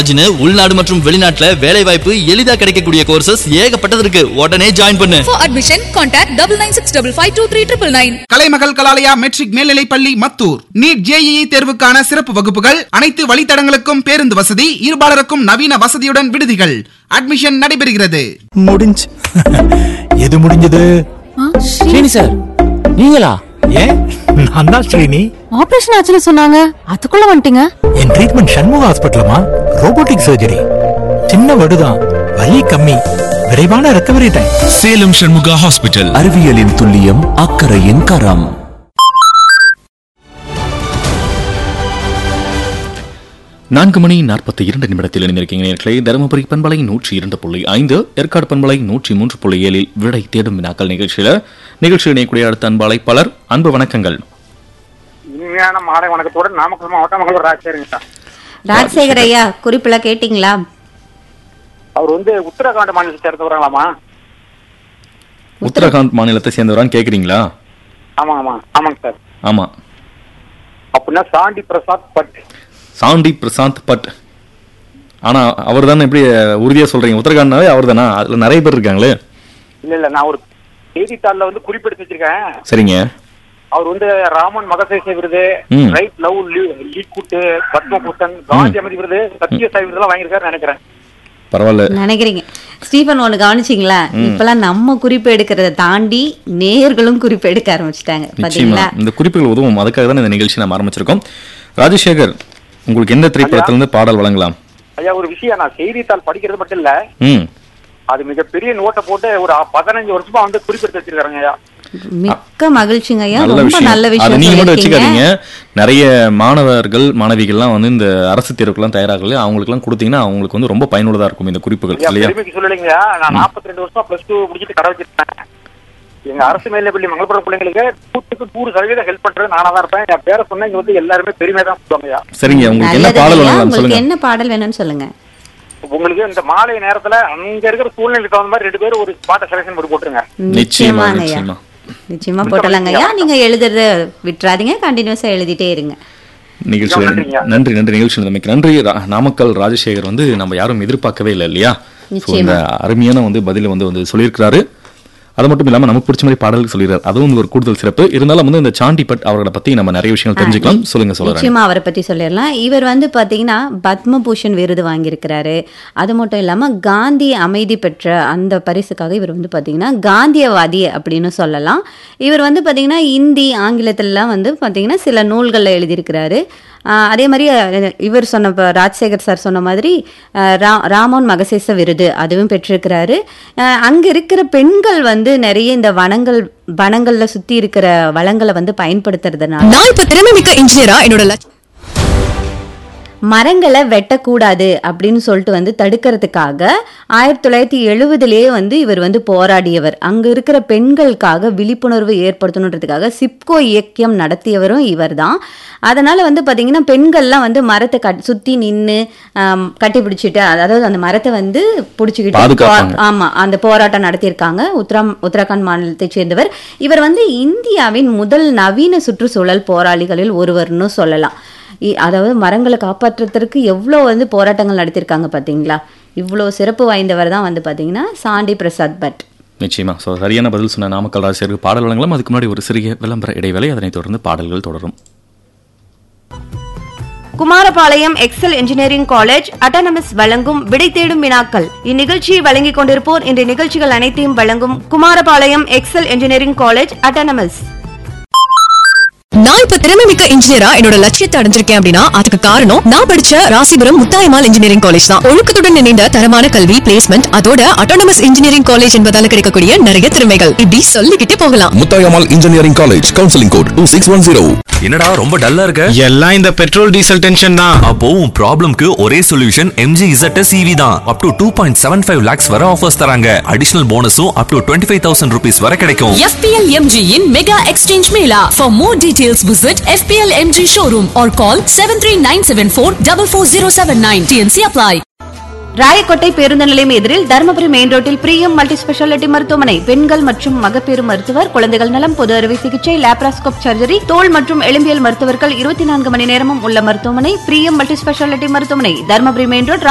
காலேஜ்னு உள்நாடு மற்றும் வெளிநாட்டுல வேலை வாய்ப்பு எளிதா கிடைக்கக்கூடிய கோர்சஸ் ஏகப்பட்டது இருக்கு உடனே ஜாயின் பண்ணு For admission, contact double nine six double five two three triple nine. Kalaimagal Kalalaya matric மேல்நிலைப் பள்ளி மத்தூர் நீட் ஜேஇஇ தேர்வுக்கான சிறப்பு வகுப்புகள் அனைத்து வழித்தடங்களுக்கும் பேருந்து வசதி இருபாலருக்கும் நவீன வசதியுடன் விடுதிகள் அட்மிஷன் நடைபெறுகிறது முடிஞ்சு எது முடிஞ்சது ஸ்ரீனி சார் நீங்களா ஏன் நான் தான் ஸ்ரீனி ஆபரேஷன் ஆச்சுன்னு சொன்னாங்க அதுக்குள்ள வந்துட்டீங்க என் ட்ரீட்மெண்ட் சண்முக ஹாஸ்பிட்டலமா ரோபோட்டிக் சர்ஜரி சின்ன வடுதான் வலி கம்மி விரைவான recovery time Salem Shanmuga hospital அறிவியலின் துல்லியம் அக்கறையின் கரம் நான்கு மணி நாற்பத்தி இரண்டு நிமிடத்தில் இணைந்திருக்கீங்க நேர்களை தருமபுரி பண்பலை நூற்றி இரண்டு புள்ளி ஐந்து ஏற்காடு பண்பலை நூற்றி மூன்று புள்ளி ஏழில் விடை தேடும் வினாக்கள் நிகழ்ச்சியில நிகழ்ச்சி இணையக்கூடிய அடுத்த அன்பாளை பலர் அன்பு வணக்கங்கள் இனிமையான மாலை வணக்கத்தோட நாமக்கல் மாவட்டம் மகளூர் ராஜசேகருங்க ராஜசேகர் ஐயா குறிப்புல கேட்டீங்களா அவர் வந்து உத்தரகாண்ட் மாநிலத்தை சேர்ந்தவர்களாமா உத்தரகாண்ட் மாநிலத்தை சேர்ந்தவரான்னு கேக்குறீங்களா ஆமாங்க ஆமா ஆமாங்க சார் ஆமா அப்படின்னா சாண்டி பிரசாத் பட் சாண்டி பிரசாந்த் பட் ஆனா அவர் தானே எப்படி உறுதியா சொல்றீங்க உத்தரகாண்ட்னாவே அவர் தானா அதுல நிறைய பேர் இருக்காங்களே இல்ல இல்ல நான் ஒரு செய்தித்தாள்ல வந்து குறிப்பெடுத்து வச்சிருக்கேன் சரிங்க அவர் வந்து ராமன் மகசேச விருது ம். ரைட் லவ் லீக் கூட்டு பத்மபூஷன் காந்தி அமைதி விருது சத்ய சாய் விருதெல்லாம் வாங்கியிருக்காரு நினைக்கிறேன் பரவாயில்ல நினைக்கிறீங்க ஸ்டீஃபன் ஒண்ணு கவனிச்சிங்களா இப்பெல்லாம் நம்ம குறிப்பு எடுக்கிறத தாண்டி நேயர்களும் குறிப்பு எடுக்க ஆரம்பிச்சிட்டாங்க நிச்சயமா பாத்தீங்களா இந்த குறிப்புகள் உதவும் அதுக்காக தான் இந்த நிகழ்ச்சி நம்ம ஆரம்பிச்சிருக்கோம் ராஜசேகர் உங்களுக்கு எந்த திரைப்படத்திலிருந்து பாடல் வழங்கலாம் ஐயா ஒரு விஷயம் நான் செய்தித்தாள் படிக்கிறது மட்டும் இல்ல ம் அது மிகப்பெரிய நோட்டை போட்டு ஒரு பதினஞ்சு வருஷமா வந்து குறிப்பெடுத்து வச்சிருக்காருங்க ஐயா மிக்க மகிழ்ச்சிங்க ஐயா நல்ல ரொம்ப விஷயம் நல்ல அதை விஷயம் நீங்க மட்டும் சொல்லியிருக்கீங்க. வச்சுக்காதீங்க நிறைய மாணவர்கள் மாணவிகள்லாம் வந்து இந்த அரசு தேர்வுக்கெல்லாம் தயாராகல அவங்களுக்கு எல்லாம் கொடுத்தீங்கன்னா அவங்களுக்கு வந்து ரொம்ப பயனுள்ளதா இருக்கும் இந்த குறிப்புகள் ஐயா இல்லையா பெருமைக்கு சொல்லலைங்க நான் 42 ரெண்டு வருஷமா பிளஸ் டூ முடிச்சிட்டு கடை வச்சிருக்கேன் எங்க அரசு மேல்நிலை பள்ளி மங்களபுரம் பிள்ளைங்களுக்கு நூற்றுக்கு நூறு சதவீதம் ஹெல்ப் பண்றது நானா தான் இருப்பேன் என் பேரை சொன்னா இங்க வந்து எல்லாருமே பெருமை தான் சொல்லுவாங்க சரிங்க உங்களுக்கு என்ன நல்லது பாடல் ஐயா வழங்கலாம் உங்களுக்கு சொல்லுங்க என்ன பாடல் வேணும்னு சொல்லுங்க உங்களுக்கு இந்த மாலை நேரத்துல அங்க இருக்கிற சூழ்நிலைக்கு தகுந்த மாதிரி ரெண்டு பேரும் ஒரு பாட்டை செலக்ஷன் பண்ணி போட்டுருங்க நிச்சயமா நிச்சயமாங்க ஐயா நிச்சயமா நிச்சயமா போட்டலாங்க ஐயா நீங்க எழுதுறத விட்டுறாதீங்க கண்டினியூஸா எழுதிட்டே இருங்க நிகழ்ச்சி நன்றிங்க. நன்றி நன்றி நிகழ்ச்சி நமக்கு நன்றி ரா- நாமக்கல் ராஜசேகர் வந்து நம்ம யாரும் எதிர்பார்க்கவே இல்லை இல்லையா So, நிச்சயமா. இந்த அருமையான வந்து பதில வந்து வந்து சொல்லியிருக்கிறாரு அது மட்டும் இல்லாம நமக்கு பிடிச்ச மாதிரி பாடல்கள் சொல்லிடுறாரு அதுவும் ஒரு கூடுதல் சிறப்பு இருந்தாலும் வந்து இந்த சாண்டி பட் அவர்களை பத்தி நம்ம நிறைய விஷயங்கள் தெரிஞ்சுக்கலாம் சொல்லுங்க சொல்லுறேன் நிச்சயமா அவரை பத்தி சொல்லிடலாம் இவர் வந்து பாத்தீங்கன்னா பத்மபூஷன் விருது வாங்கியிருக்கிறாரு அது மட்டும் இல்லாம காந்தி அமைதி பெற்ற அந்த பரிசுக்காக இவர் வந்து பாத்தீங்கன்னா காந்தியவாதி அப்படின்னு சொல்லலாம் இவர் வந்து பாத்தீங்கன்னா இந்தி ஆங்கிலத்திலலாம் வந்து பாத்தீங்கன்னா சில நூல்களில் எழுதியிருக்கிறாரு ஆஹ் அதே மாதிரி அஹ், இவர் சொன்ன இப்ப ராஜசேகர் சார் சொன்ன மாதிரி அஹ், ரா- ராமோன் மகசேச விருது அதுவும் பெற்றிருக்கிறாரு அஹ், அங்க இருக்கிற பெண்கள் வந்து நிறைய இந்த வனங்கள் வனங்கள்ல சுத்தி இருக்கிற வளங்களை வந்து பயன்படுத்துறதுனால நான் இப்ப திறமை மிக்க இன்ஜினியரா என்னோட லட்ச- மரங்களை வெட்டக்கூடாது அப்படின்னு சொல்லிட்டு வந்து தடுக்கிறதுக்காக ஆயிரத்தி தொள்ளாயிரத்தி எழுபதுலேயே வந்து இவர் வந்து போராடியவர் அங்க இருக்கிற பெண்களுக்காக விழிப்புணர்வு ஏற்படுத்தணுன்றதுக்காக சிப்கோ இயக்கம் நடத்தியவரும் இவர் தான் அதனால வந்து பாத்தீங்கன்னா பெண்கள்லாம் வந்து மரத்தை கட் சுத்தி நின்று கட்டி பிடிச்சிட்டு அதாவது அந்த மரத்தை வந்து பிடிச்சிக்கிட்டு பாதுகாப்பாங்க. போ- ஆமா அந்த போராட்டம் நடத்தியிருக்காங்க உத்தரம் உத்தரகாண்ட் மாநிலத்தை சேர்ந்தவர் இவர் வந்து இந்தியாவின் முதல் நவீன சுற்றுச்சூழல் போராளிகளில் ஒருவர்னு சொல்லலாம் இ- அதாவது மரங்களை காப்பாற்றுறதுக்கு எவ்வளோ வந்து போராட்டங்கள் நடத்தியிருக்காங்க பாத்தீங்களா இவ்வளோ சிறப்பு வாய்ந்தவர் தான் வந்து பாத்தீங்கன்னா சாண்டி பிரசாத் பட் நிச்சயமா ஸோ சரியான பதில் சொன்ன நாமக்கல் ராஜசேகருக்கு பாடல் வழங்கலாம் அதுக்கு முன்னாடி ஒரு சிறிய விளம்பர இடைவேளை அதனைத் தொடர்ந்து பாடல்கள் தொடரும் Kumarapalayam Excel engineering college autonomous வழங்கும் விடை தேடும் வினாக்கள் இந்நிகழ்ச்சியை வழங்கிக் கொண்டிருப்போர் இந்த நிகழ்ச்சிகள் அனைத்தையும் வழங்கும் Kumarapalayam Excel engineering college autonomous நான் இப்ப திறமை மிக்க இன்ஜினியரா என்னோட லட்சியத்தை அடைஞ்சிருக்கேன் அப்படின்னா அதுக்கு காரணம் நான் படிச்ச ராசிபுரம் முத்தாயமால் இன்ஜினியரிங் காலேஜ் தான் ஒழுக்கத்துடன் இணைந்த தரமான கல்வி பிளேஸ்மெண்ட் அதோட அட்டானமஸ் இன்ஜினியரிங் காலேஜ் என்பதால கிடைக்கக்கூடிய நிறைய திறமைகள் இப்படி சொல்லிக்கிட்டே போகலாம் Muthayammal engineering college counselling code two six one zero என்னடா ரொம்ப டல்லா இருக்க எல்லாம் இந்த பெட்ரோல் டீசல் டென்ஷன் தான் அப்போ உன் ப்ராப்ளம்க்கு ஒரே சொல்யூஷன் எம்ஜி இசட் சிவி தான் up to two point seven five lakhs வர ஆஃபர்ஸ் தராங்க அடிஷனல் போனஸும் up to twenty five thousand rupees வரை கிடைக்கும் FPL MG in Mega Exchange Mela. For more details, visit FPL MG showroom or call 73974 44079. TNC apply. Rayakottai பேருந்து நிலையம் எதிரில் Dharmapuri main ரோட்டில் பிரியம் மல்டி ஸ்பெஷாலிட்டி மருத்துவமனை பெண்கள் மற்றும் மகப்பேறு மருத்துவர் குழந்தைகள் நலம் பொது அறுவை சிகிச்சை லேப்ராஸ்கோப் சர்ஜரி தோல் மற்றும் எலும்பியல் மருத்துவர்கள் இருபத்தி நான்கு மணி நேரமும் உள்ள மருத்துவமனை பிரியம் மல்டி ஸ்பெஷாலிட்டி மருத்துவமனை தருமபுரி மெயின் ரோட்